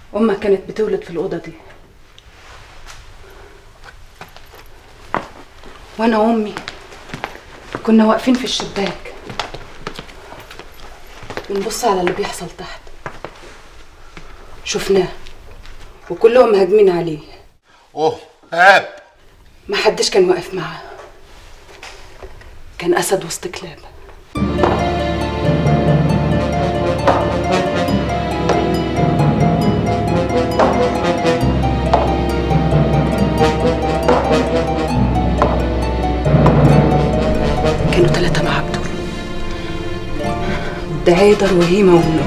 امك كانت بتولد في الاوضه دي وانا وامي كنا واقفين في الشباك بنبص على اللي بيحصل تحت شفناه وكلهم هاجمين عليه اوه هاب ما حدش كان واقف معاه كان اسد وسط كلاب كانوا ثلاثة مع عبدول ده هيدر وهيمة ونو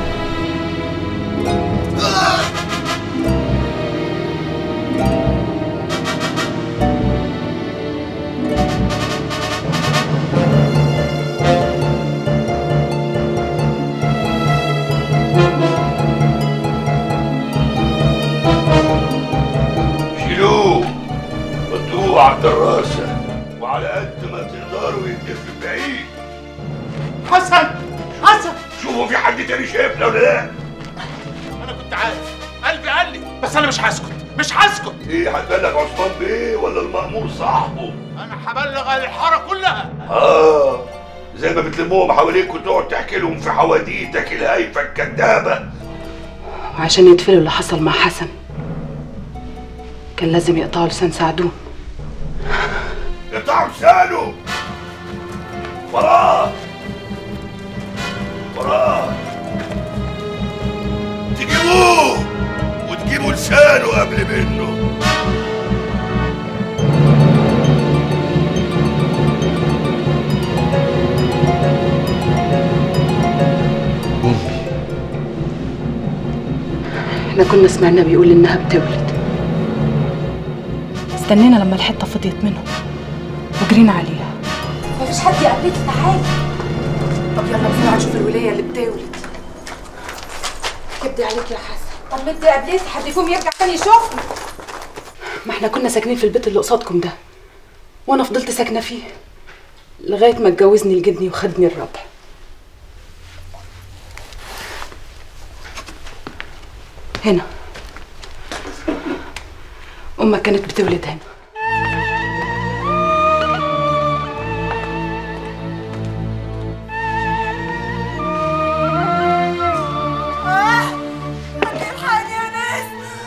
شيلوه ودوه على الدراسة وعلى قد ما تقدروا يدف بعيد حسن حسن شوفوا في حد تاني شايفنا ولا لا انا كنت عارف قلبي قال لي بس انا مش هسكت مش هسكت ايه هتبلغ عثمان بيه ولا المأمور صاحبه انا هبلغ الحاره كلها اه زي ما بتلموهم حواليك وتقعد تحكي لهم في حواديتك الهايفة الكدابة وعشان يدفلوا اللي حصل مع حسن كان لازم يقطعوا لسان سعدون اقطعوا لسانه وراه وراه تجيبوه وتجيبوا لسانه قبل منه احنا كنا سمعنا بيقول انها بتولد استنينا لما الحته فضيت منهم وجرينا عليها مفيش حد يقابلك تعالي طب يلا بسرعه نشوف الولايه اللي بتولد كبدي عليك يا حسن طب بدي قابلتي حد فيهم يرجع تاني يشوفني ما احنا كنا ساكنين في البيت اللي قصادكم ده وانا فضلت ساكنه فيه لغايه ما اتجوزني الجدني وخدني الربع هنا امك كانت بتولد هنا الحقني يا ناس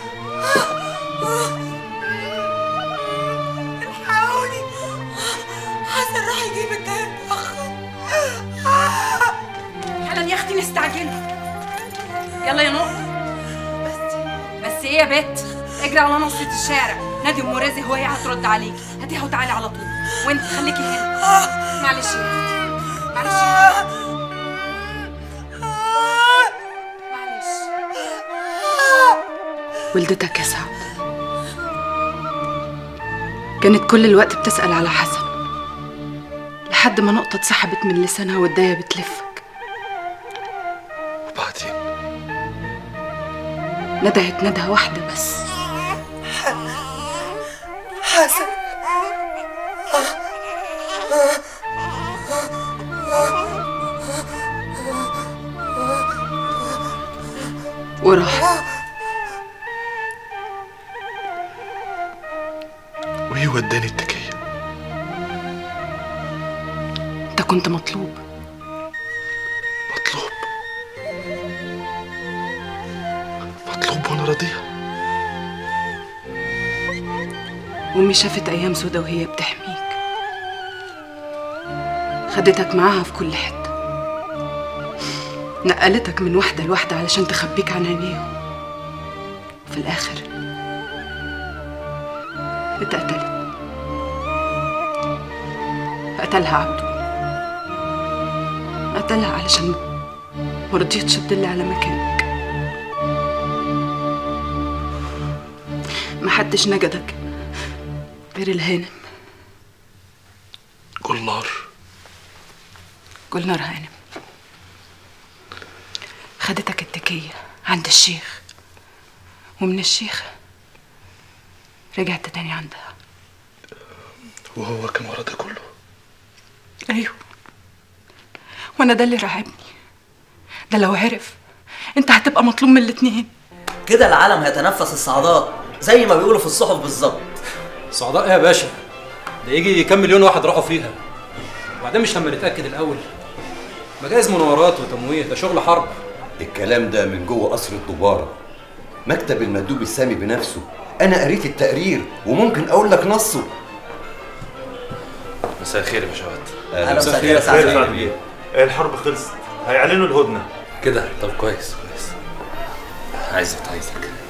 الحقوني حسن راح يجيب الدهب متأخر حالا يا اختي نستعجل يلا يا نور بس بس ايه يا بت اجري على نصة الشارع نادي ام رزق هو هي هترد عليك هاتيها وتعالي على طول وانت خليكي هنا معلش يا اختي. معلش يا اختي. معلش ولدتك يا سعد كانت كل الوقت بتسأل على حسن لحد ما نقطة اتسحبت من لسانها والداية بتلفك وبعدين ندهت ندهة واحدة بس حسن وراح وايه وداني التكية انت كنت مطلوب مطلوب مطلوب وانا راضية أمي شافت أيام سودا وهي بتحميك خدتك معاها في كل حتة نقلتك من واحدة لواحدة علشان تخبيك عن عينيهم في الآخر اتقتلت قتلها عبده قتلها علشان مرضيتش تدل على مكانك محدش نجدك غير الهانم جولنار جولنار هانم خدتك التكية عند الشيخ ومن الشيخ رجعت تاني عندها وهو كان ورا ده كله ايوه وانا ده اللي راعبني ده لو عرف انت هتبقى مطلوب من الاتنين كده العالم هيتنفس الصعداء زي ما بيقولوا في الصحف بالظبط صعداء ايه يا باشا ده يجي كام مليون واحد راحوا فيها وبعدين مش لما نتاكد الاول مجاز مناورات وتمويه ده شغل حرب الكلام ده من جوه قصر الدبارة مكتب المندوب السامي بنفسه أنا قريت التقرير وممكن أقول لك نصه مساء الخير يا باشوات اهلا وسهلا يا سعد خير بيه الحرب خلصت هيعلنوا الهدنه كده طب كويس كويس عايزك عايزك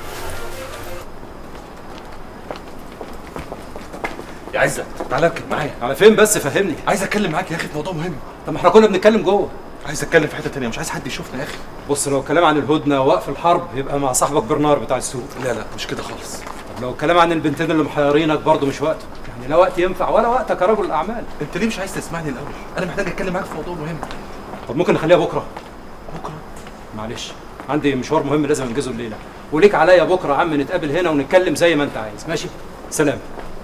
يا عزت تعالى اركب معايا على فين بس فهمني عايز اتكلم معاك يا اخي في موضوع مهم طب ما احنا كنا بنتكلم جوه عايز اتكلم في حته تانية مش عايز حد يشوفنا يا اخي بص لو الكلام عن الهدنه ووقف الحرب يبقى مع صاحبك برنار بتاع السوق لا لا مش كده خالص طب لو الكلام عن البنتين اللي محيرينك برضه مش وقته يعني لا وقت ينفع ولا وقتك يا رجل الاعمال انت ليه مش عايز تسمعني الاول انا محتاج اتكلم معاك في موضوع مهم طب ممكن نخليها بكره بكره معلش عندي مشوار مهم لازم انجزه الليله وليك عليا بكره يا عم نتقابل هنا ونتكلم زي ما انت عايز ماشي سلام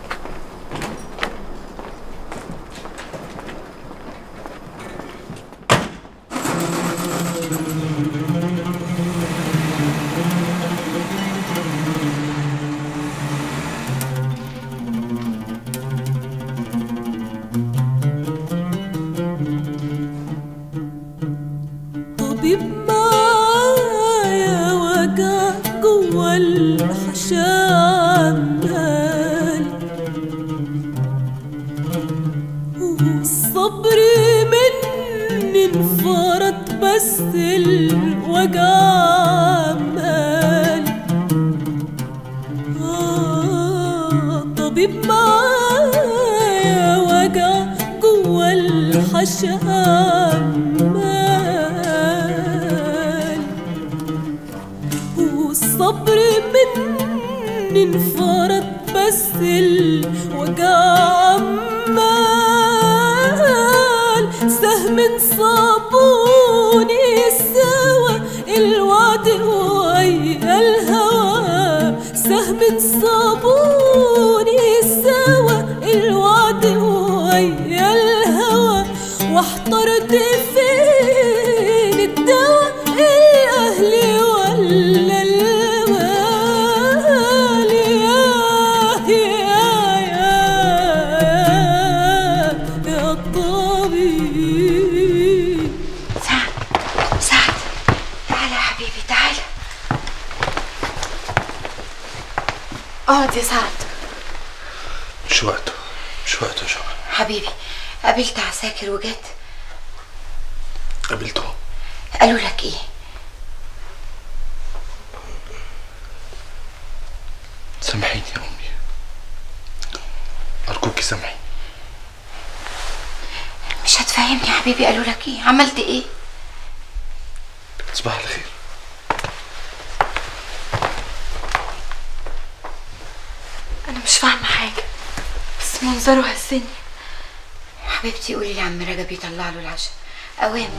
طبيب معايا وجع جوا الحشا عمال والصبر مني انفرط بس الوجع عمال آه طبيب معايا وجع جوا الحشا عمال والصبر مني انفرط بس الوجع عمال سهم صابوني سوا الوعد ويا الهوى سهم صابوني سوا الوعد ويا الهوى واحترت فين الدواء الاهلي ولا المال يا يا يا يا الطبيب سعد سعد تعالى يا حبيبي تعالى اقعد يا سعد مش وقته مش وقته يا شباب حبيبي قابلت عساكر وجت قابلته قالوا لك ايه سامحيني يا امي ارجوكي سامحيني مش هتفهمني يا حبيبي قالوا لك ايه عملت ايه تصبح على خير انا مش فاهمه حاجه بس منظره هزني حبيبتي قولي لعم رجب يطلع له العشاء اوام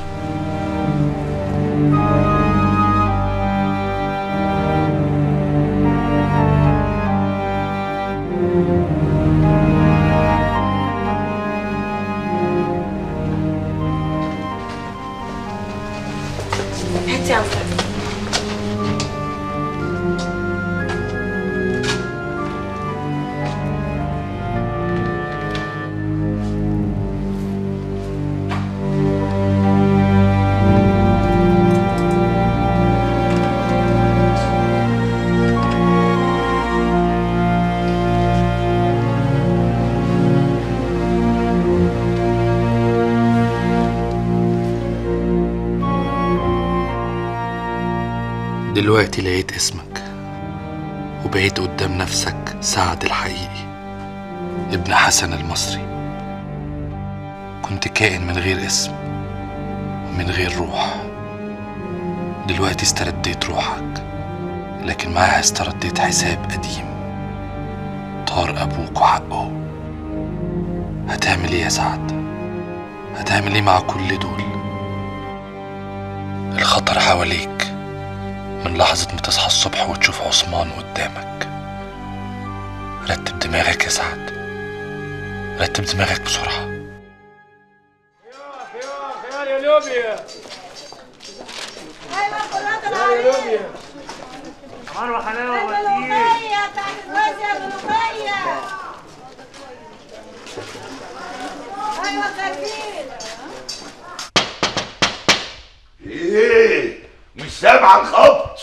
هاتي يا عم رجب. دلوقتي لقيت اسمك وبقيت قدام نفسك سعد الحقيقي ابن حسن المصري كنت كائن من غير اسم ومن غير روح دلوقتي استرديت روحك لكن معاها استرديت حساب قديم طار أبوك وحقه هتعمل ايه يا سعد هتعمل ايه مع كل دول الخطر حواليك من لحظة ما تصحى الصبح وتشوف عثمان قدامك رتب دماغك يا سعد رتب دماغك بسرعة يا لوبيا يا لوبيا حلوة حلاوة الملوخية بتاعت الواد يا ملوخية ايوه خارجين ايه مش سامعه الخبط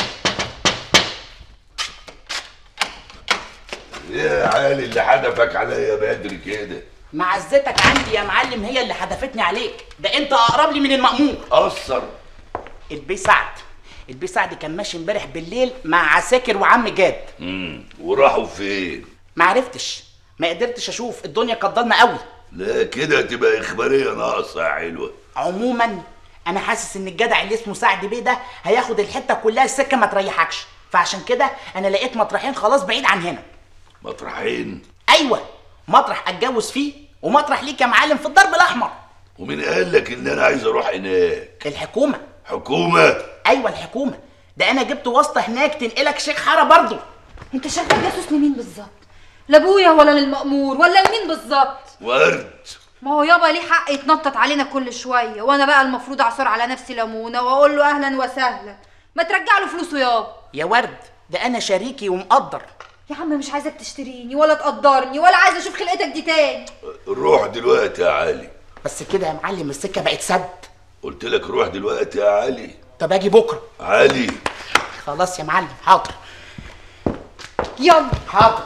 ايه يا عالي اللي حدفك عليا بدري كده معزتك عندي يا معلم هي اللي حدفتني عليك ده انت اقرب لي من المأمور قصر البي سعد البي سعد كان ماشي امبارح بالليل مع عساكر وعم جاد امم وراحوا فين ما عرفتش ما قدرتش اشوف الدنيا كانت ضلمه قوي لا كده تبقى اخباريه ناقصه يا حلوه عموما انا حاسس ان الجدع اللي اسمه سعد بيه ده هياخد الحته كلها السكه ما تريحكش فعشان كده انا لقيت مطرحين خلاص بعيد عن هنا مطرحين ايوه مطرح اتجوز فيه ومطرح ليك يا معلم في الضرب الاحمر ومين قال لك ان انا عايز اروح هناك الحكومه حكومه ايوه الحكومه ده انا جبت واسطه هناك تنقلك شيخ حاره برضه انت شغال جاسوس لمين بالظبط لابويا ولا للمأمور ولا لمين بالظبط ورد ما هو يابا ليه حق يتنطط علينا كل شويه وانا بقى المفروض اعصر على نفسي ليمونه واقول له اهلا وسهلا ما ترجع له فلوسه يابا يا ورد ده انا شريكي ومقدر يا عم مش عايزك تشتريني ولا تقدرني ولا عايزه اشوف خلقتك دي تاني روح دلوقتي يا علي بس كده يا معلم السكه بقت سد قلت لك روح دلوقتي يا علي طب اجي بكره علي خلاص يا معلم حاضر يلا حاضر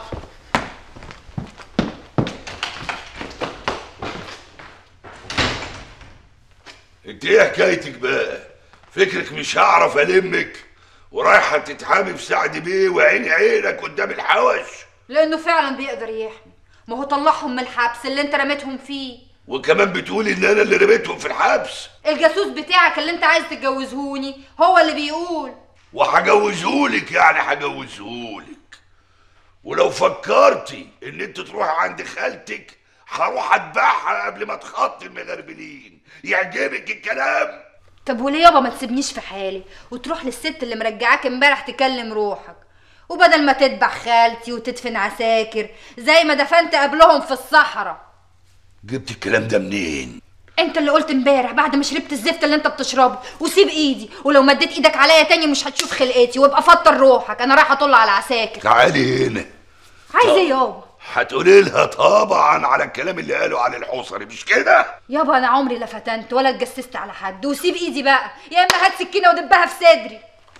انت ايه حكايتك بقى فكرك مش هعرف المك ورايحه تتحامي في سعد بيه وعين عينك قدام الحوش لانه فعلا بيقدر يحمي ما هو طلعهم من الحبس اللي انت رميتهم فيه وكمان بتقولي ان انا اللي رميتهم في الحبس الجاسوس بتاعك اللي انت عايز تتجوزهوني هو اللي بيقول وهجوزهولك يعني هجوزهولك ولو فكرتي ان انت تروحي عند خالتك هروح اتبعها قبل ما تخطي المغربلين يعجبك الكلام طب وليه يابا ما تسيبنيش في حالي وتروح للست اللي مرجعاك امبارح تكلم روحك وبدل ما تذبح خالتي وتدفن عساكر زي ما دفنت قبلهم في الصحراء جبت الكلام ده منين انت اللي قلت امبارح بعد ما شربت الزفت اللي انت بتشربه وسيب ايدي ولو مديت ايدك عليا تاني مش هتشوف خلقتي وابقى فطر روحك انا رايحه اطل على عساكر تعالي هنا عايزه ايه يابا هتقولي لها طبعا على الكلام اللي قاله على الحصري مش كده يابا انا عمري لا فتنت ولا اتجسست على حد وسيب ايدي بقى يا اما هات سكينه ودبها في صدري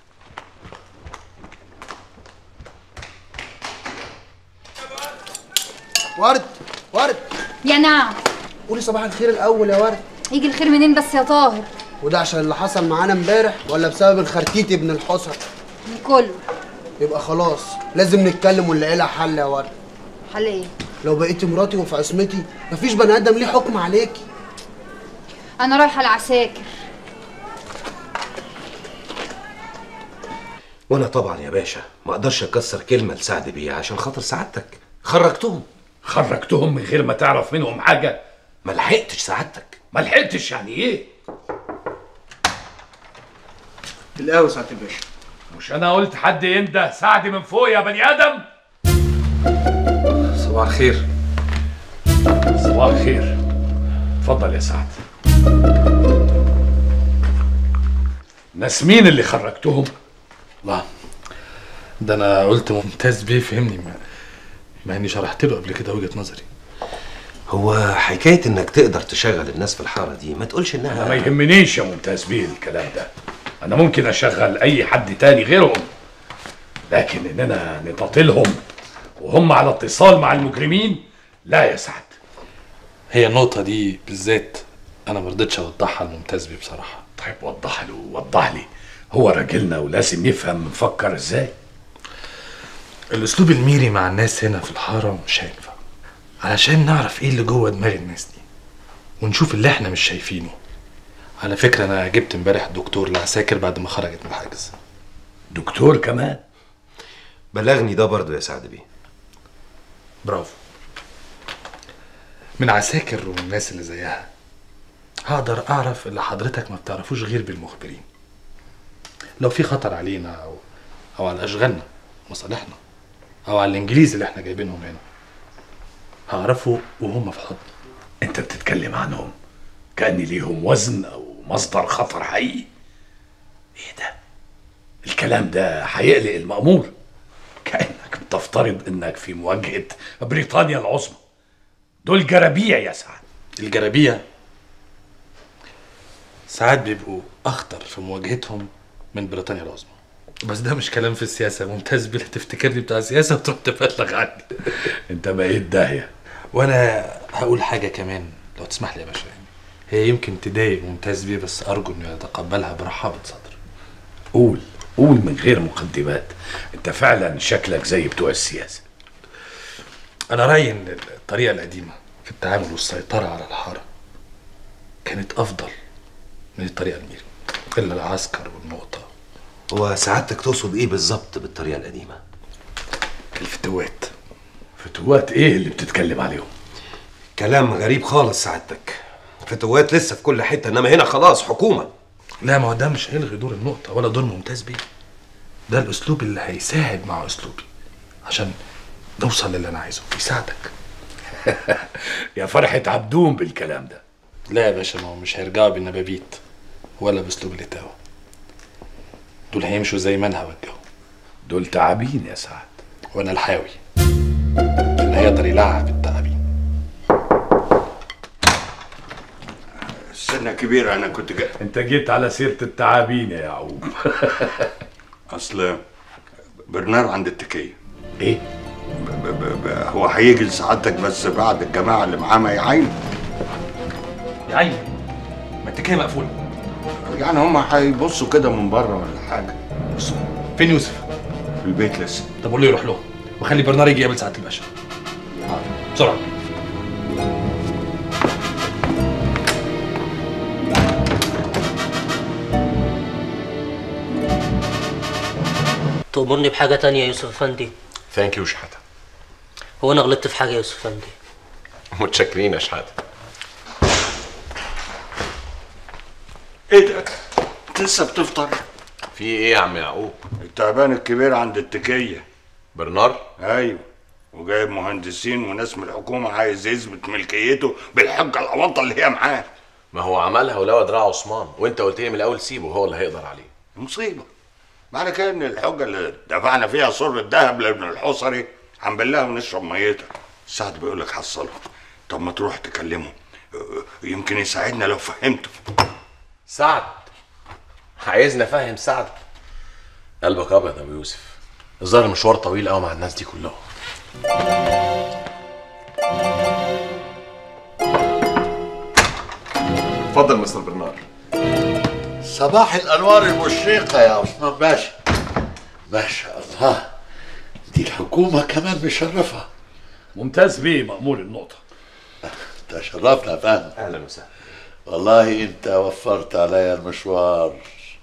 ورد ورد يا نعم قولي صباح الخير الاول يا ورد يجي الخير منين بس يا طاهر وده عشان اللي حصل معانا امبارح ولا بسبب الخرتيت ابن الحصر من كله يبقى خلاص لازم نتكلم ونلاقي لها حل يا ورد حل ايه لو بقيتي مراتي وفي عصمتي مفيش بني ادم ليه حكم عليكي انا رايحه العساكر وانا طبعا يا باشا ما اقدرش اكسر كلمه لسعد بيه عشان خاطر سعادتك خرجتهم خرجتهم من غير ما تعرف منهم حاجه ما لحقتش سعادتك ما لحقتش يعني ايه القهوه ساعه الباشا مش انا قلت حد ينده سعد من فوق يا بني ادم صباح الخير صباح الخير اتفضل يا سعد ناس مين اللي خرجتهم الله ده انا قلت ممتاز بيه فهمني ما, ما اني شرحت له قبل كده وجهه نظري هو حكايه انك تقدر تشغل الناس في الحاره دي ما تقولش انا انها ما يهمنيش يا ممتاز بيه الكلام ده انا ممكن اشغل اي حد تاني غيرهم لكن اننا نقاتلهم وهم على اتصال مع المجرمين لا يا سعد هي النقطه دي بالذات انا ما رضيتش اوضحها لممتاز بيه بصراحه طيب وضح له وضح لي هو راجلنا ولازم يفهم نفكر ازاي الاسلوب الميري مع الناس هنا في الحاره مش هينفع علشان نعرف ايه اللي جوه دماغ الناس دي ونشوف اللي احنا مش شايفينه على فكره انا جبت امبارح دكتور لعساكر بعد ما خرجت من الحجز دكتور كمان بلغني ده برضو يا سعد بيه برافو من عساكر والناس اللي زيها هقدر اعرف اللي حضرتك ما بتعرفوش غير بالمخبرين لو في خطر علينا او او على اشغالنا مصالحنا او على الانجليز اللي احنا جايبينهم هنا هعرفه وهم في حضن انت بتتكلم عنهم كان ليهم وزن او مصدر خطر حقيقي ايه ده الكلام ده هيقلق المأمور كأنك بتفترض انك في مواجهة بريطانيا العظمى دول جرابيع يا سعد الجرابيع ساعات بيبقوا اخطر في مواجهتهم من بريطانيا العظمى بس ده مش كلام في السياسة ممتاز بيه تفتكرني بتاع سياسة وتروح تبلغ عني انت بقيت داهية وانا هقول حاجة كمان لو تسمح لي يا باشا يعني هي يمكن تضايق ممتاز بيه بس ارجو انه يتقبلها برحابة صدر قول قول من غير مقدمات انت فعلا شكلك زي بتوع السياسة انا رايي ان الطريقة القديمة في التعامل والسيطرة على الحارة كانت افضل من الطريقة الميري الا العسكر والنقطة هو سعادتك تقصد ايه بالظبط بالطريقه القديمه الفتوات فتوات ايه اللي بتتكلم عليهم كلام غريب خالص سعادتك فتوات لسه في كل حته انما هنا خلاص حكومه لا ما هو ده مش هيلغي دور النقطة ولا دور ممتاز بيه ده الأسلوب اللي هيساعد مع أسلوبي عشان نوصل للي أنا عايزه يساعدك يا فرحة عبدون بالكلام ده لا يا باشا ما هو مش هيرجعوا بالنبابيت ولا بأسلوب الإتاوة دول هيمشوا زي ما أنا هوجههم دول تعابين يا سعد وأنا الحاوي اللي هيقدر يلعب التعابين السنة كبيرة أنا كنت جاي انت جيت على سيرة التعابين يا يعقوب أصل برنار عند التكية ايه؟ ب ب ب هو هيجي لسعادتك بس بعد الجماعة اللي معاه ما يعاينوا يا عيني ما التكية مقفولة يعني هما هيبصوا كده من بره ولا حاجة بصوا فين يوسف؟ في البيت لسه طب قول له يروح له وخلي برنار يجي يقابل سعادة الباشا بسرعة تأمرني بحاجة تانية يا يوسف أفندي ثانك يو شحاته هو أنا غلطت في حاجة يا يوسف أفندي متشكرين يا شحاته إيه ده؟ أنت لسه بتفطر؟ في ايه يا عم يعقوب التعبان الكبير عند التكية برنار أيوه وجايب مهندسين وناس من الحكومة عايز يثبت ملكيته بالحجة العبطة اللي هي معاه ما هو عملها ولو دراع عثمان وانت قلت لي من الاول سيبه هو اللي هيقدر عليه مصيبة معنى كده ان الحجة اللي دفعنا فيها سر الذهب لابن الحصري هنبلها ونشرب ميتها سعد بيقول لك حصله طب ما تروح تكلمه اه، يمكن يساعدنا لو فهمته سعد عايزني افهم سعد قلبك ابيض يا ابو يوسف الظاهر مشوار طويل قوي مع الناس دي كلهم اتفضل مستر برنار صباح الانوار المشرقه يا عثمان باشا ما شاء الله دي الحكومه كمان مشرفه ممتاز بيه مأمور النقطة تشرفنا يا فندم اهلا وسهلا والله انت وفرت عليا المشوار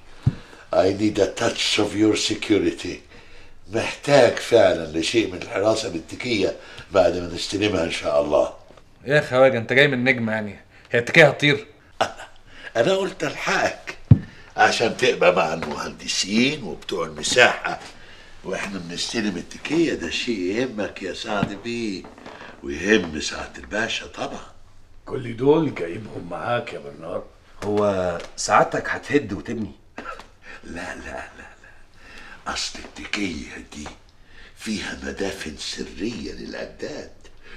I need a touch of your security محتاج فعلا لشيء من الحراسة الاتكية بعد ما نستلمها ان شاء الله يا خواجة أنت جاي من نجم يعني هي التكية هتطير انا قلت الحقك عشان تبقى مع المهندسين وبتوع المساحة واحنا بنستلم التكية ده شيء يهمك يا سعد بيه ويهم سعد الباشا طبعا كل دول جايبهم معاك يا برنار هو سعادتك هتهد وتبني لا لا لا لا اصل التكية دي فيها مدافن سرية للأجداد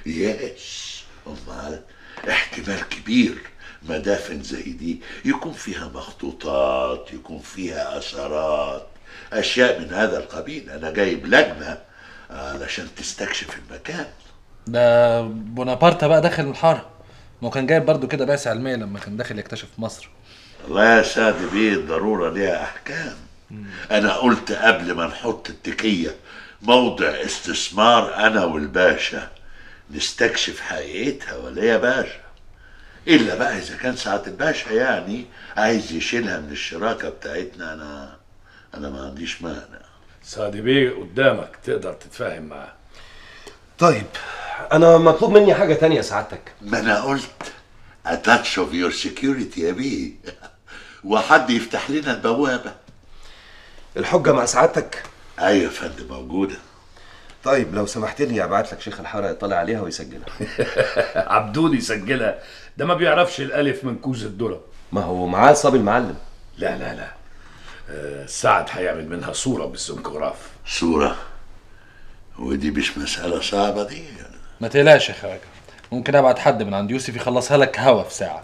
يس أمال احتمال كبير مدافن زي دي يكون فيها مخطوطات يكون فيها أثرات أشياء من هذا القبيل أنا جايب لجنة علشان تستكشف المكان ده بونابرت بقى داخل الحارة ما هو كان جايب برضو كده بعثة علمية لما كان داخل يكتشف مصر الله يا سعد بيه الضرورة ليها أحكام أنا قلت قبل ما نحط التكية موضع استثمار أنا والباشا نستكشف حقيقتها ولا يا باشا إلا بقى إذا كان سعادة الباشا يعني عايز يشيلها من الشراكة بتاعتنا أنا أنا ما عنديش مانع سعد بيه قدامك تقدر تتفاهم معاه طيب انا مطلوب مني حاجه تانية سعادتك ما أنا قلت a touch of your security يا بيه وحد يفتح لنا البوابة الحجه مع سعادتك أيوة يا فندم موجودة طيب لو سمحت لي ابعت لك شيخ الحاره يطلع عليها ويسجلها عبدون يسجلها ده ما بيعرفش الألف من كوز الذرة ما هو معاه صبي المعلم لا لا لا آه، سعد هيعمل منها صورة بالزنكوراف صورة ودي مش مسألة صعبة دي ما تقلقش يا خواجه ممكن ابعت حد من عند يوسف يخلصها لك هوا في ساعه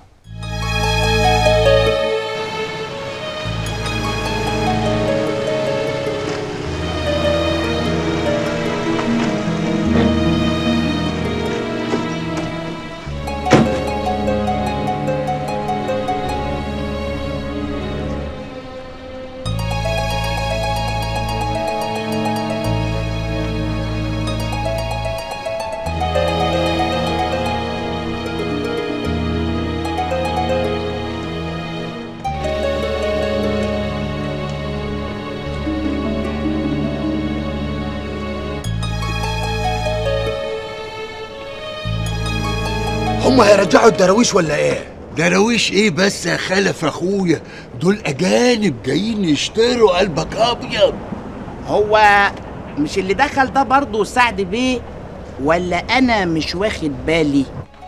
هم هيرجعوا الدراويش ولا ايه؟ دراويش ايه بس يا خلف اخويا دول اجانب جايين يشتروا قلبك ابيض هو مش اللي دخل ده برضه سعد بيه ولا انا مش واخد بالي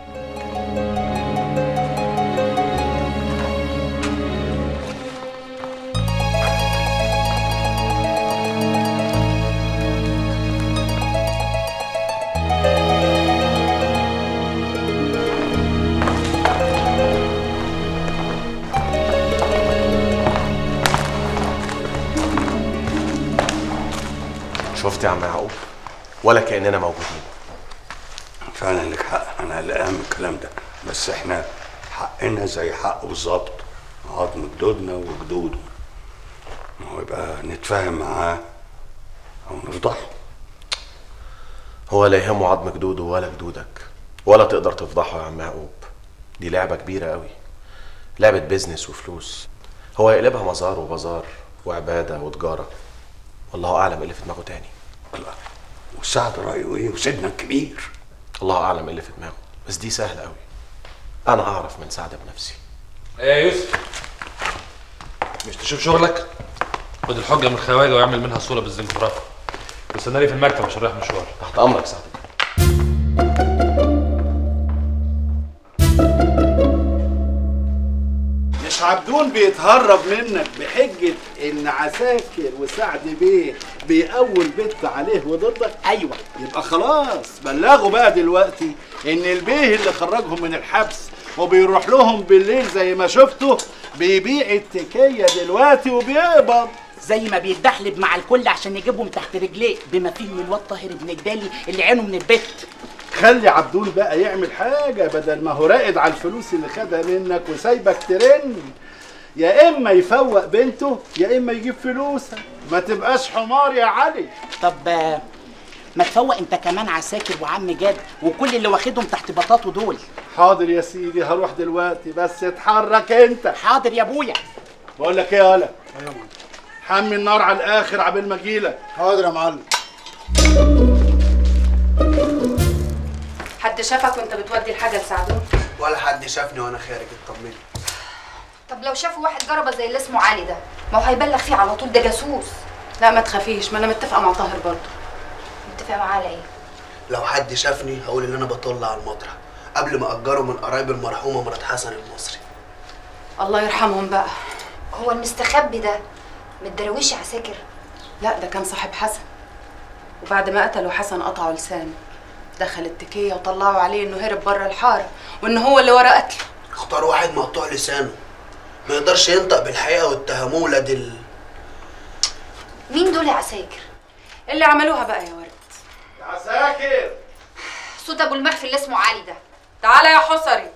شفت يا عم يعقوب ولا كاننا موجودين فعلا لك حق انا قلقان من الكلام ده بس احنا حقنا زي حقه بالظبط عظم جدودنا وجدوده ما هو يبقى نتفاهم معاه او نفضحه هو لا يهمه عظم جدوده ولا جدودك ولا تقدر تفضحه يا عم يعقوب دي لعبة كبيرة قوي لعبة بيزنس وفلوس هو يقلبها مزار وبازار وعبادة وتجارة والله أعلم إيه اللي في دماغه تاني الله وسعد رأيه إيه وسيدنا الكبير الله أعلم إيه اللي في دماغه بس دي سهلة قوي أنا أعرف من سعد بنفسي ايه يا يوسف مش تشوف شغلك خد الحجه من الخواجه واعمل منها صوره بالزنكوراف واستناني في المكتب عشان رايح مشوار تحت امرك سعد مش عبدون بيتهرب منك بحجة إن عساكر وسعد بيه بيقول بت عليه وضدك؟ أيوه يبقى خلاص بلغوا بقى دلوقتي إن البيه اللي خرجهم من الحبس وبيروح لهم بالليل زي ما شفتوا بيبيع التكية دلوقتي وبيقبض زي ما بيتدحلب مع الكل عشان يجيبهم تحت رجليه بما فيهم الواد طاهر ابن جدالي اللي عينه من البت خلي عبدول بقى يعمل حاجة بدل ما هو راقد على الفلوس اللي خدها منك وسايبك ترن يا إما يفوق بنته يا إما يجيب فلوسها ما تبقاش حمار يا علي طب آه، ما تفوق انت كمان عساكر وعم جاد وكل اللي واخدهم تحت بطاطه دول حاضر يا سيدي هروح دلوقتي بس اتحرك انت حاضر يا ابويا بقول لك ايه يا ولا حمي النار على الاخر عبال ما اجيلك حاضر يا معلم حد شافك وانت بتودي الحاجه لسعدون ولا حد شافني وانا خارج اطمني طب لو شافوا واحد جربه زي اللي اسمه علي ده ما هو هيبلغ فيه على طول ده جاسوس لا ما تخافيش ما انا متفقه مع طاهر برضه متفق معاه على ايه لو حد شافني هقول ان انا بطل على المطرح قبل ما اجره من قرايب المرحومه مرات حسن المصري الله يرحمهم بقى هو المستخبي ده من الدراويش عساكر لا ده كان صاحب حسن وبعد ما قتلوا حسن قطعوا لسانه دخل التكية وطلعوا عليه انه هرب بره الحارة وان هو اللي ورا قتله اختار واحد مقطوع لسانه ما يقدرش ينطق بالحقيقه واتهموه ولاد ال... مين دول يا عساكر اللي عملوها بقى يا ورد يا عساكر صوت ابو المخفي اللي اسمه علي ده تعالى يا حصري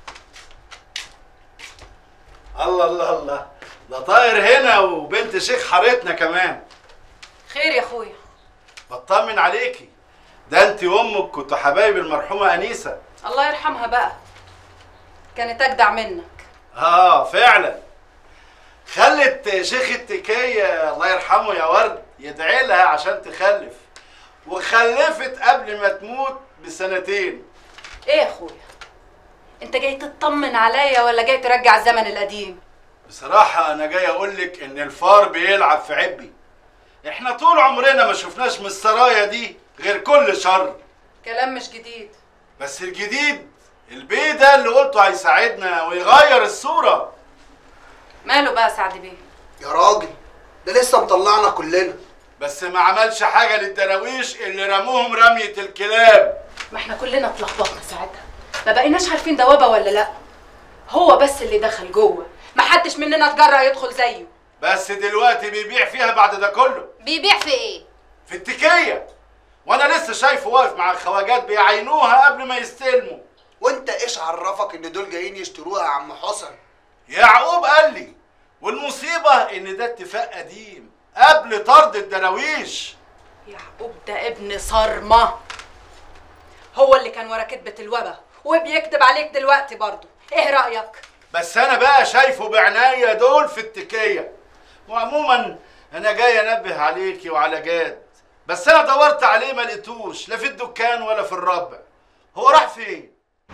الله الله الله ده طاير هنا وبنت شيخ حارتنا كمان خير يا اخويا بطمن عليكي ده انت وامك كنتوا حبايب المرحومه انيسه الله يرحمها بقى كانت اجدع منك اه فعلا خلت شيخ التكية الله يرحمه يا ورد يدعي لها عشان تخلف وخلفت قبل ما تموت بسنتين ايه يا اخويا انت جاي تطمن عليا ولا جاي ترجع الزمن القديم بصراحة أنا جاي أقول لك إن الفار بيلعب في عبي إحنا طول عمرنا ما شفناش من السرايا دي غير كل شر كلام مش جديد بس الجديد البيه ده اللي قلته هيساعدنا ويغير الصورة ماله بقى سعد بيه يا راجل ده لسه مطلعنا كلنا بس ما عملش حاجه للدراويش اللي رموهم رميه الكلاب ما احنا كلنا اتلخبطنا ساعتها ما بقيناش عارفين ده وبا ولا لا هو بس اللي دخل جوه ما حدش مننا اتجرأ يدخل زيه بس دلوقتي بيبيع فيها بعد ده كله بيبيع في ايه في التكيه وانا لسه شايفه واقف مع الخواجات بيعينوها قبل ما يستلموا وانت ايش عرفك ان دول جايين يشتروها يا عم حسن يعقوب قال لي والمصيبه ان ده اتفاق قديم قبل طرد الدراويش يعقوب ده ابن صرمة هو اللي كان ورا كتبة الوبا وبيكتب عليك دلوقتي برضه ايه رأيك؟ بس انا بقى شايفه بعناية دول في التكية وعموما انا جاي انبه عليكي وعلى جاد بس انا دورت عليه ما لقيتوش لا في الدكان ولا في الربع هو راح فين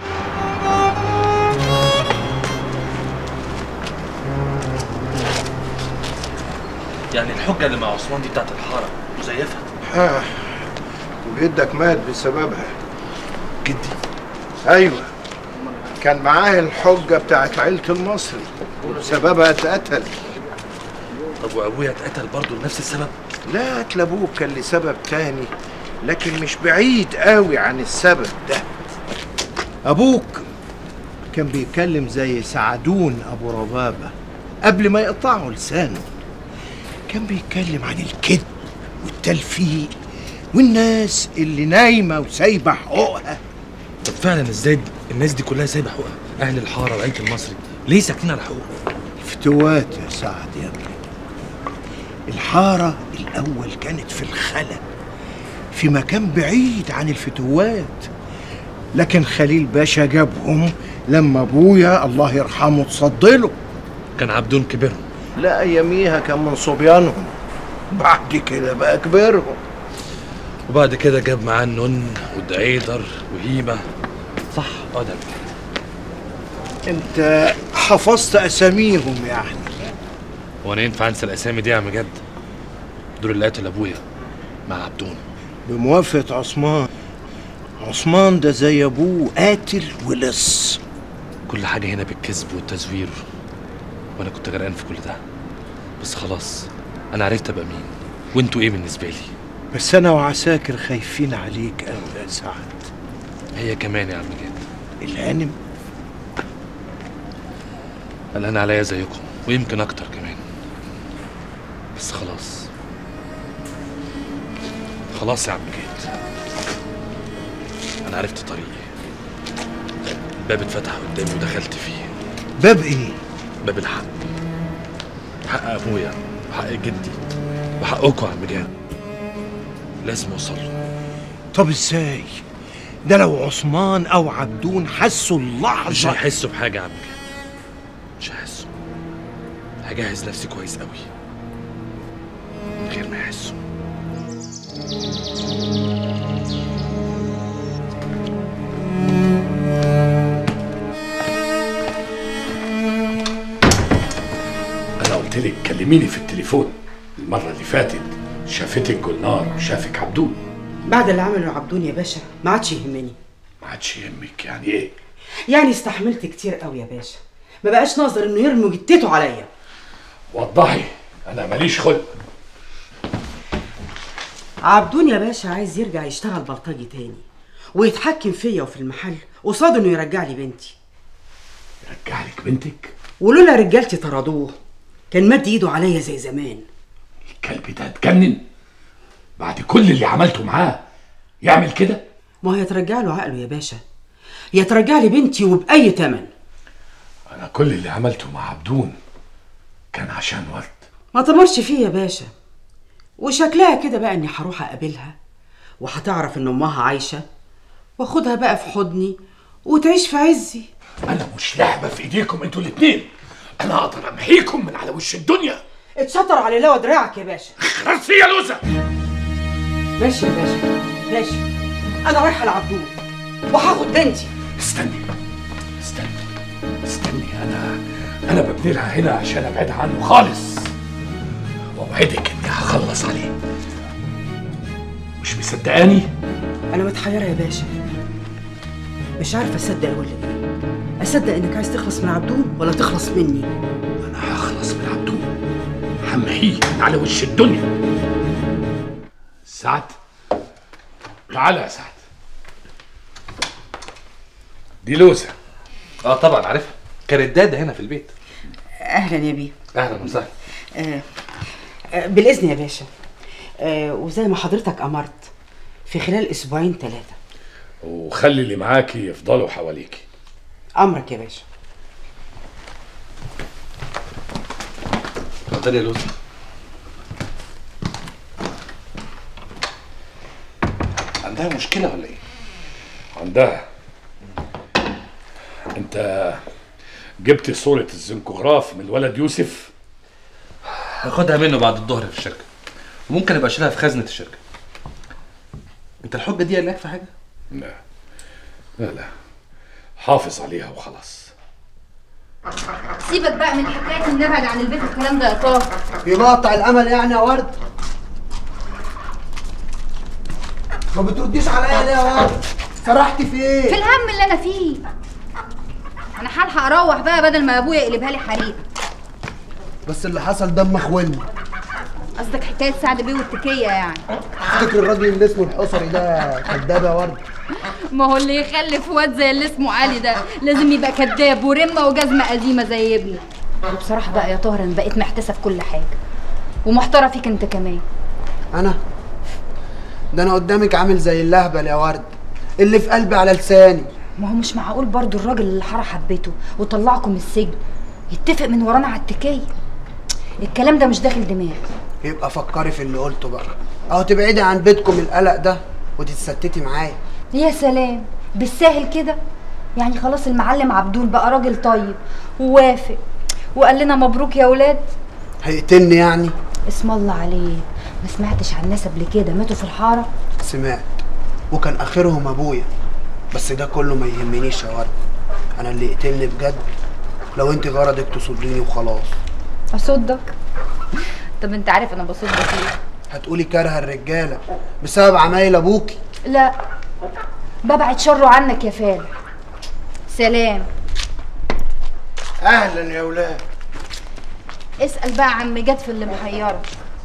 يعني الحجه اللي مع عثمان دي بتاعت الحاره مزيفه آه. وجدك مات بسببها جدي ايوه كان معاه الحجة بتاعت عيلة المصري وبسببها اتقتل طب وابويا اتقتل برضه لنفس السبب لا قتل ابوك كان لسبب تاني لكن مش بعيد قوي عن السبب ده ابوك كان بيتكلم زي سعدون ابو ربابة قبل ما يقطعوا لسانه كان بيتكلم عن الكذب والتلفيق والناس اللي نايمة وسايبة حقوقها طب فعلا ازاي الناس دي كلها سايبه حقوقها اهل الحاره وعيله المصري ليه ساكنين على حقوقهم فتوات يا سعد يا ابني الحارة الأول كانت في الخلا في مكان بعيد عن الفتوات لكن خليل باشا جابهم لما أبويا الله يرحمه تصدله كان عبدون كبرهم لا أياميها كان من صبيانهم بعد كده بقى كبرهم وبعد كده جاب معاه النن والدعيدر وهيمه صح اه ده أنت حفظت أساميهم يعني هو انا ينفع انسى الاسامي دي يا عم جد دول اللي قتل ابويا مع عبدون بموافقة عثمان عثمان ده زي أبوه قاتل ولص كل حاجه هنا بالكذب والتزوير وانا كنت غرقان في كل ده بس خلاص انا عرفت ابقى مين وانتوا ايه بالنسبه لي بس أنا وعساكر خايفين عليك أوي يا سعد هي كمان يا عم جد الهانم قلقان عليا زيكم ويمكن اكتر كمان بس خلاص خلاص يا عم جيت انا عرفت طريقي الباب اتفتح قدامي ودخلت فيه باب إيه؟ باب الحق حق ابويا وحق جدي وحقكم يا عم جاد لازم اوصل له طب إزاي؟ ده لو عثمان أو عبدون حسوا مش اللحظة هيحسوا بحاجه يا عم جاد مش هيحسوا هجهز نفسي كويس قوي من غير ما يحسوا انا قلت لك كلميني في التليفون المره اللي فاتت شافتك جولنار وشافك عبدون بعد اللي عمله عبدون يا باشا ما عادش يهمني ما عادش يهمك يعني ايه يعني استحملت كتير قوي يا باشا ما بقاش ناظر انه يرمي جتته عليا وضحي انا ماليش خلق عبدون يا باشا عايز يرجع يشتغل بلطجي تاني ويتحكم فيا وفي المحل قصاد انه يرجع لي بنتي رجع لك بنتك ولولا رجالتي طردوه كان مد ايده عليا زي زمان الكلب ده اتجنن بعد كل اللي عملته معاه يعمل كده ما هو يترجع له عقله يا باشا يترجع لي بنتي وبأي تمن انا كل اللي عملته مع عبدون كان عشان ورد ما تمرش فيه يا باشا وشكلها كده بقى اني هروح اقابلها وهتعرف ان امها عايشه واخدها بقى في حضني وتعيش في عزي انا مش لعبه في ايديكم انتوا الاتنين انا اقدر امحيكم من على وش الدنيا اتشطر على لوا دراعك يا باشا خرسي يا لوزه ماشي يا باشا ماشي انا رايحه لعبدون وهاخد بنتي استني استني استني انا انا ببني لها هنا عشان ابعدها عنه خالص واوعدك اني هخلص عليه مش مصدقاني انا متحيره يا باشا مش عارفه اصدق ولا ايه اصدق انك عايز تخلص من عبدون ولا تخلص مني انا هخلص من عبدون همحيه من على وش الدنيا سعد تعال يا سعد دي لوسه اه طبعا عارفها كانت داده هنا في البيت اهلا يا بيه اهلا وسهلا آه آه بالاذن يا باشا آه وزي ما حضرتك امرت في خلال اسبوعين ثلاثه وخلي اللي معاكي يفضلوا حواليكي امرك يا باشا اتفضلي يا لوسي عندها مشكله ولا ايه عندها انت جبت صورة الزنكوغراف من الولد يوسف هاخدها منه بعد الظهر في الشركه وممكن ابقى اشيلها في خزنه الشركه انت الحجه دي قالك في حاجه لا لا لا حافظ عليها وخلاص سيبك بقى من حكايه ان نبعد عن البيت والكلام ده يا طه بيقطع الامل يعني يا ورد ما بترديش عليا ليه يا ورد سرحتي في ايه في الهم اللي انا فيه انا هلحق اروح بقى بدل ما ابويا يقلبها لي حريق بس اللي حصل ده مخولني قصدك حكايه سعد بيه والتكيه يعني تفتكر الراجل اللي اسمه الحصري ده كداب يا ورد ما هو اللي يخلف واد زي اللي اسمه علي ده لازم يبقى كداب ورمه وجزمه قديمه زي ابني وبصراحه بقى يا طاهر انا بقيت محتاسه في كل حاجه ومحتاره فيك انت كمان انا ده انا قدامك عامل زي اللهبل يا ورد اللي في قلبي على لساني ما هو مش معقول برضو الراجل اللي حاره حبيته وطلعكم من السجن يتفق من ورانا على التكيه الكلام ده مش داخل دماغي يبقى فكري في اللي قلته بقى اهو تبعدي عن بيتكم القلق ده وتتستتي معايا يا سلام بالساهل كده يعني خلاص المعلم عبدول بقى راجل طيب ووافق وقال لنا مبروك يا ولاد هيقتلني يعني اسم الله عليك ما سمعتش عن ناس قبل كده ماتوا في الحاره سمعت وكان اخرهم ابويا بس ده كله ما يهمنيش يا ورد انا اللي يقتلني بجد لو انت غرضك تصديني وخلاص اصدك طب انت عارف انا بصدك ليه هتقولي كارهه الرجاله بسبب عمايل ابوكي لا ببعد شره عنك يا فالح سلام اهلا يا ولاد اسال بقى عم جد في اللي محيره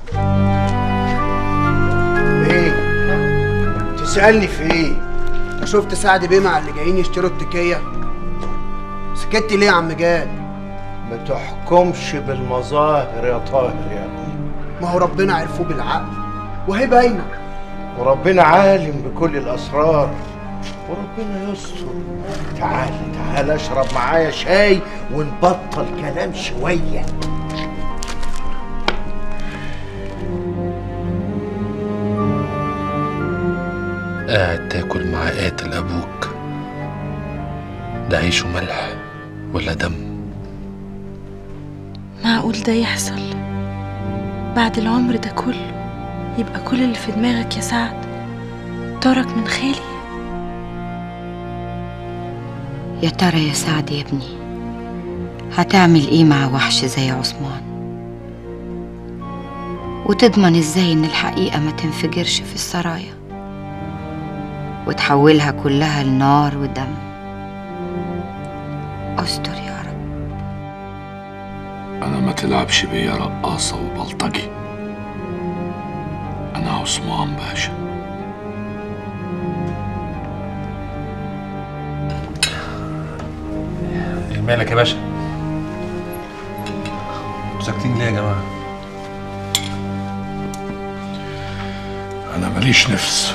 ايه تسالني في ايه انت شفت سعد بيه مع اللي جايين يشتروا التكيه سكتي ليه يا عم جاد ما تحكمش بالمظاهر يا طاهر يا ابني ما هو ربنا عرفوه بالعقل وهي باينه وربنا عالم بكل الاسرار وربنا يستر تعال تعال اشرب معايا شاي ونبطل كلام شويه قاعد تاكل مع قاتل أبوك ده عيش وملح ولا دم معقول ده يحصل بعد العمر ده كله يبقى كل اللي في دماغك يا سعد طارك من خالي يا ترى يا سعد يا ابني هتعمل ايه مع وحش زي عثمان وتضمن ازاي ان الحقيقة ما تنفجرش في السرايا وتحولها كلها لنار ودم استر يا رب انا ما تلعبش بيا رقاصة وبلطجي انا عثمان باشا إيه مالك يا باشا انتوا ساكتين ليه يا جماعه انا ماليش نفس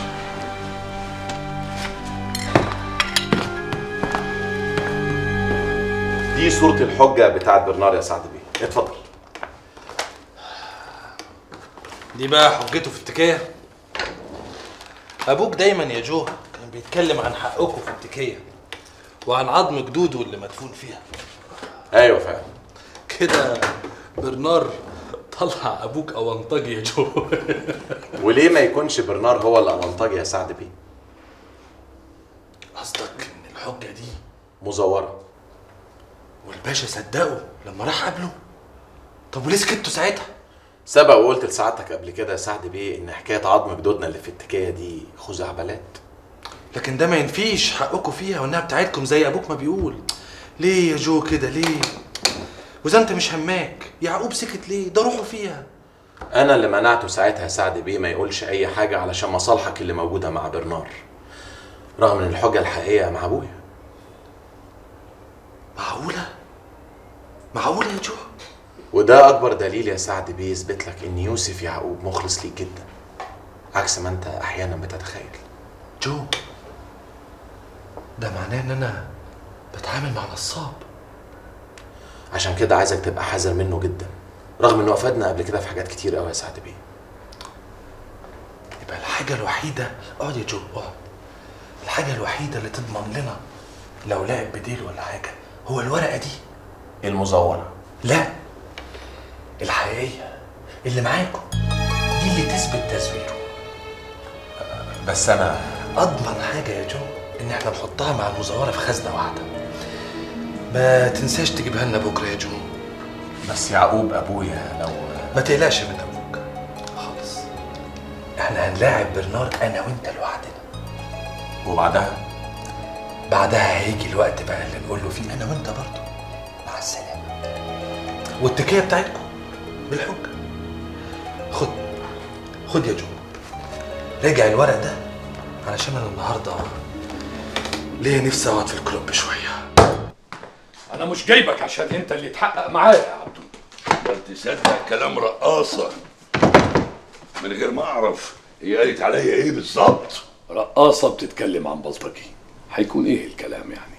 دي صورة الحجة بتاعت برنار يا سعد بيه اتفضل دي بقى حجته في التكية أبوك دايما يا جو كان بيتكلم عن حقكم في التكية وعن عظم جدوده اللي مدفون فيها ايوه فاهم كده برنار طلع أبوك أونطجي يا جو وليه ما يكونش برنار هو الأونطاجي يا سعد بيه قصدك إن الحجة دي مزورة والباشا صدقه لما راح قابله طب وليه سكتوا ساعتها؟ سبق وقلت لسعادتك قبل كده يا سعد بيه ان حكايه عظم جدودنا اللي في التكيه دي خزعبلات لكن ده ما ينفيش حقكم فيها وانها بتاعتكم زي ابوك ما بيقول ليه يا جو كده ليه واذا انت مش هماك يعقوب سكت ليه ده روحه فيها انا اللي منعته ساعتها سعد بيه ما يقولش اي حاجه علشان مصالحك اللي موجوده مع برنار رغم ان الحجه الحقيقيه مع ابويا معقوله معقوله يا جو وده اكبر دليل يا سعد بيه يثبت لك ان يوسف يعقوب مخلص ليك جدا عكس ما انت احيانا بتتخيل جو ده معناه ان انا بتعامل مع نصاب عشان كده عايزك تبقى حذر منه جدا رغم انه افادنا قبل كده في حاجات كتير قوي يا سعد بيه يبقى الحاجه الوحيده اقعد يا جو اقعد الحاجه الوحيده اللي تضمن لنا لو لعب بديل ولا حاجه هو الورقه دي المزوره لا الحقيقيه اللي معاكم دي اللي تثبت تزويره بس انا اضمن حاجه يا جو ان احنا نحطها مع المزوره في خزنه واحده ما تنساش تجيبها لنا بكره يا جو بس يعقوب ابويا لو ما تقلقش من ابوك خالص احنا هنلاعب برنار انا وانت لوحدنا وبعدها بعدها هيجي الوقت بقى اللي نقول له فيه انا وانت برضه مع السلامه والتكيه بتاعتكم بالحجه خد خد يا جو راجع الورق ده علشان انا النهارده ليا نفسي اقعد في الكلوب شويه انا مش جايبك عشان انت اللي تحقق معايا يا عبدو بل تصدق كلام رقاصة من غير ما أعرف هي قالت عليا إيه بالظبط رقاصة بتتكلم عن بلطجي هيكون ايه الكلام يعني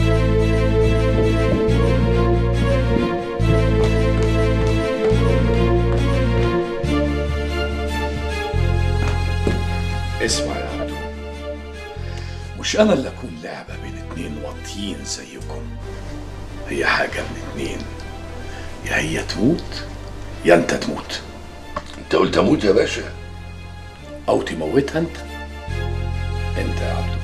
اسمع يا عبدو مش انا اللي اكون لعبة بين اتنين واطيين زيكم هي حاجة من اتنين يا هي تموت يا انت تموت انت قلت اموت يا باشا او تموتها انت انت يا عبدو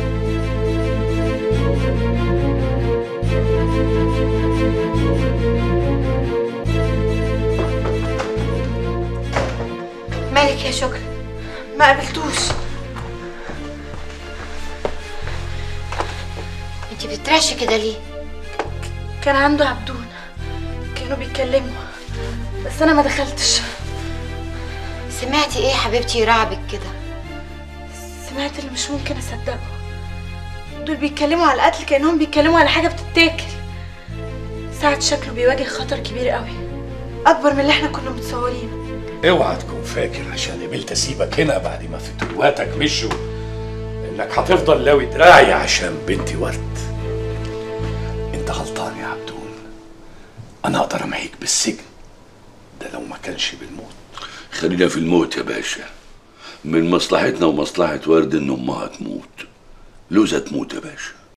مالك يا شكري ما قابلتوش انت بتترعشي كده ليه كان عنده عبدون كانوا بيتكلموا بس انا ما دخلتش سمعتي ايه يا حبيبتي يرعبك كده سمعت اللي مش ممكن اصدقه دول بيتكلموا على القتل كانهم بيتكلموا على حاجه بتتاكل سعد شكله بيواجه خطر كبير قوي اكبر من اللي احنا كنا متصورينه اوعى تكون فاكر عشان قبلت اسيبك هنا بعد ما فتواتك مشوا انك هتفضل لاوي دراعي عشان بنتي ورد انت غلطان يا عبدون انا اقدر امحيك بالسجن ده لو ما كانش بالموت خلينا في الموت يا باشا من مصلحتنا ومصلحة ورد إن أمها تموت لوزة تموت يا باشا